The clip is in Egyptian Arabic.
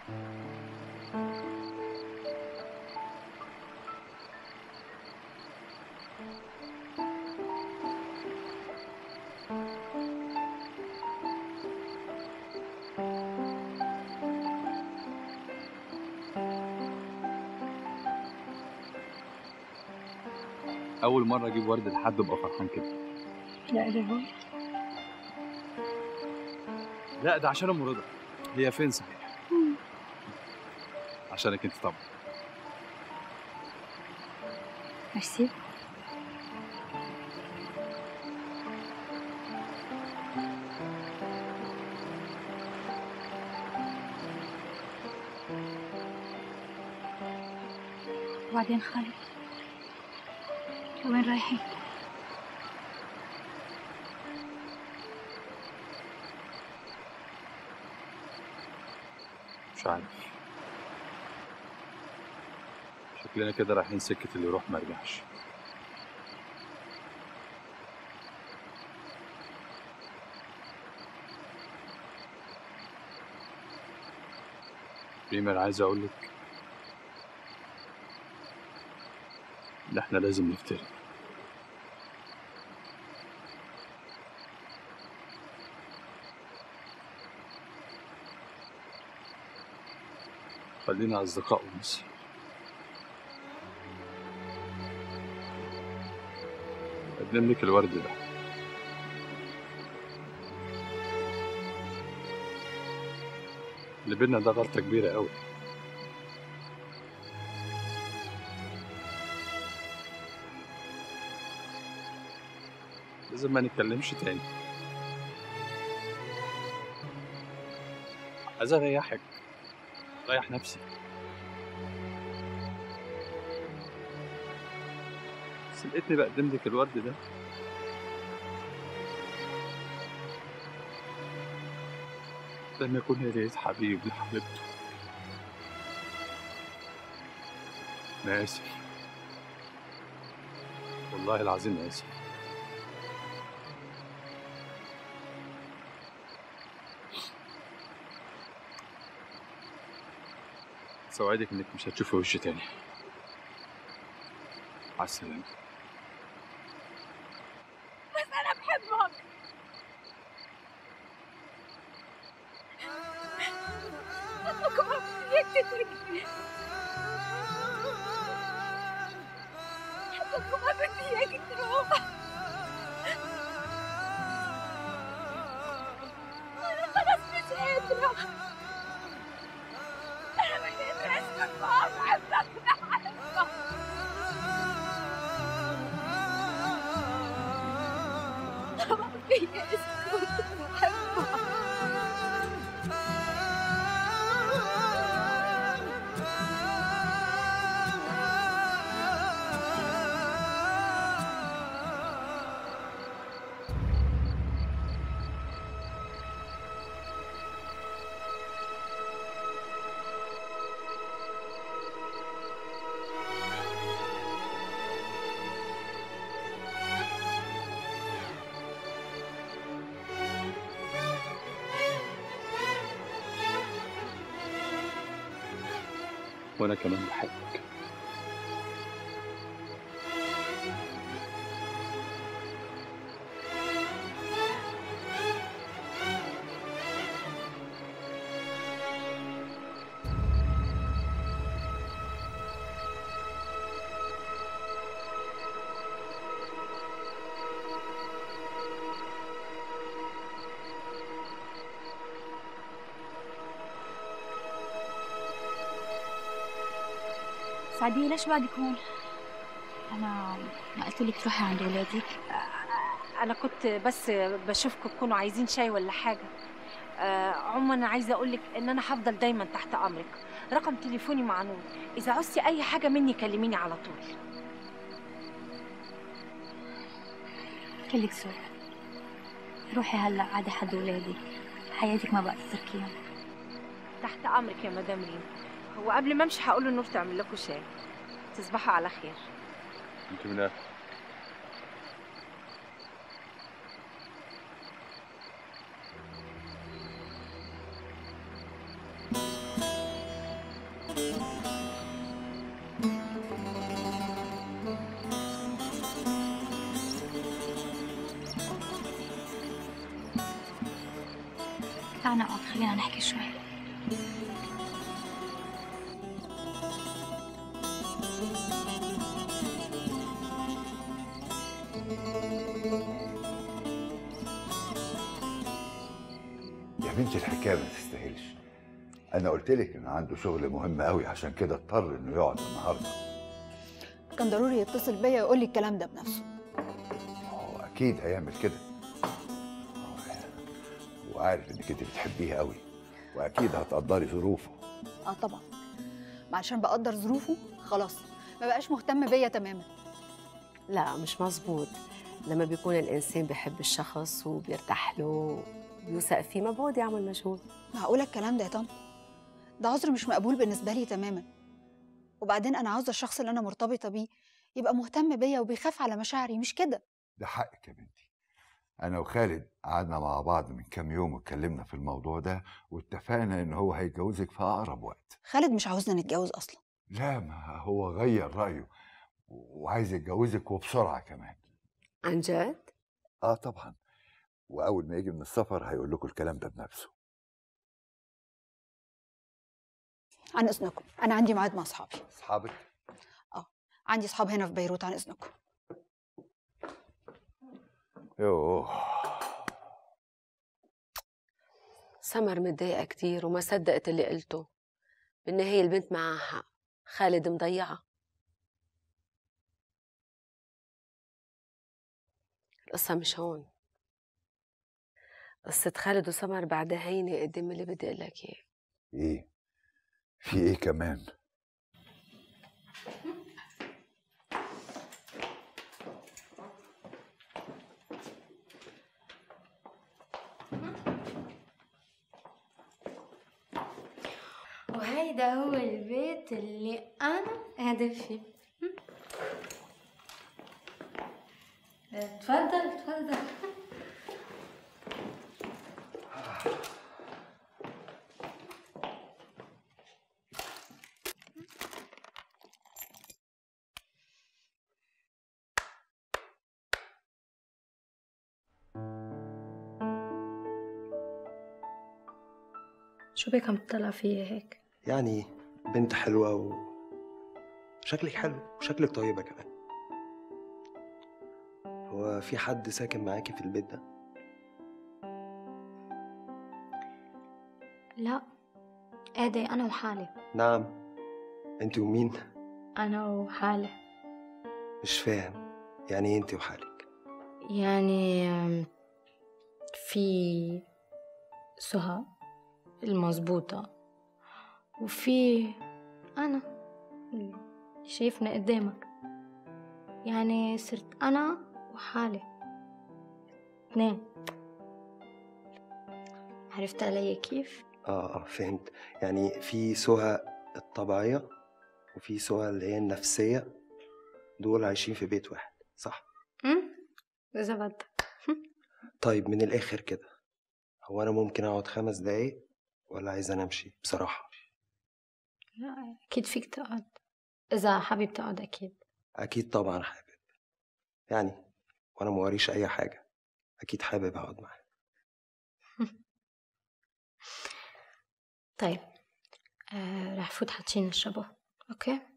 اول مره اجيب ورد لحد ابقى فرحان كده لا ده هو لا ده عشان ام رضا هي فين صحيح عشانك انت طبعا ميرسي وبعدين خالد وين رايحين؟ مش عارف شكلنا كده رايحين سكه اللي يروح ما يرجعش ريما انا عايز اقول لك ان احنا لازم نفترق خلينا اصدقاء ونس اقدم لك الورد ده اللي بينا ده غلطة كبيرة قوي لازم ما نتكلمش تاني عايز اريحك اريح نفسي بس لقيتني بقدم لك الورد ده لما يكون يا ريت حبيب لحبيبته انا اسف والله العظيم اسف سوعدك انك مش هتشوفي وشي تاني مع السلامة بس أنا بحبك بحبك وما بدي إياك تتركني بحبك وما بدي إياك تروح أنا خلص مش قادرة أنا مش قادرة أسكت ما بحبك بحبك ما في اسكت بحبك وانا كمان بحبك سعدية ليش بعدك هون؟ أنا ما قلت لك تروحي عند ولادك انا كنت بس بشوفكم تكونوا عايزين شاي ولا حاجه آه عموما انا عايزه اقول لك ان انا هفضل دايما تحت امرك رقم تليفوني مع نور اذا عوزتي اي حاجه مني كلميني على طول كلك سوء روحي هلا عادي حد ولادك حياتك ما بقى تتركيهم تحت امرك يا مدام ريم هو قبل ما امشي هقول له نور تعمل لكم شاي تصبحوا على خير انت من الاخر خلينا نحكي شوي يا بنتي الحكايه ما تستاهلش انا قلت لك ان عنده شغل مهم قوي عشان كده اضطر انه يقعد النهارده كان ضروري يتصل بيا ويقول لي الكلام ده بنفسه هو اكيد هيعمل كده هو- وعارف انك انت بتحبيه قوي واكيد هتقدري ظروفه اه طبعا ما عشان بقدر ظروفه خلاص ما بقاش مهتم بيا تماما لا مش مزبوط لما بيكون الإنسان بيحب الشخص وبيرتاح له بيوثق فيه ما بعود يعمل مجهود معقوله الكلام ده يا طنط ده عذر مش مقبول بالنسبه لي تماما وبعدين انا عاوزه الشخص اللي انا مرتبطه بيه يبقى مهتم بيا وبيخاف على مشاعري مش كده ده حقك يا بنتي انا وخالد قعدنا مع بعض من كام يوم واتكلمنا في الموضوع ده واتفقنا ان هو هيتجوزك في اقرب وقت خالد مش عاوزنا نتجوز اصلا لا ما هو غير رايه وعايز يتجوزك وبسرعه كمان عن جد؟ اه طبعا واول ما يجي من السفر هيقول لكم الكلام ده بنفسه عن اذنكم انا عندي ميعاد مع اصحابي اصحابك عندي اصحاب هنا في بيروت عن اذنكم يوه سمر متضايقة كتير وما صدقت اللي قلته بالنهاية البنت معها حق خالد مضيعة القصة مش هون قصة خالد وسمر بعدها هينة قدام اللي بدي أقول لك إياه ايه في ايه كمان وهيدا هو البيت اللي أنا قاعدة فيه تفضل تفضل شو بك عم تطلع فيا هيك يعني بنت حلوة و شكلك حلو وشكلك طيبة كمان هو في حد ساكن معاكي في البيت ده؟ لا قاعدة أنا وحالي نعم انت ومين؟ أنا وحالي مش فاهم يعني ايه انت وحالك؟ يعني أم، في سهى المظبوطة وفي أنا اللي شايفنا قدامك يعني صرت أنا وحالي اثنين عرفت علي كيف؟ اه اه فهمت يعني في سهى الطبيعية وفي سهى اللي هي النفسية دول عايشين في بيت واحد صح؟ أم؟ إذا بدك طيب من الآخر كده هو أنا ممكن أقعد خمس دقايق ولا عايز أنا أمشي بصراحة؟ لا أكيد فيك تقعد إذا حابب تقعد أكيد أكيد طبعا حابب يعني وأنا موريش أي حاجة أكيد حابب أقعد معاه طيب آه رح فوت حتشين نشربه أوكي؟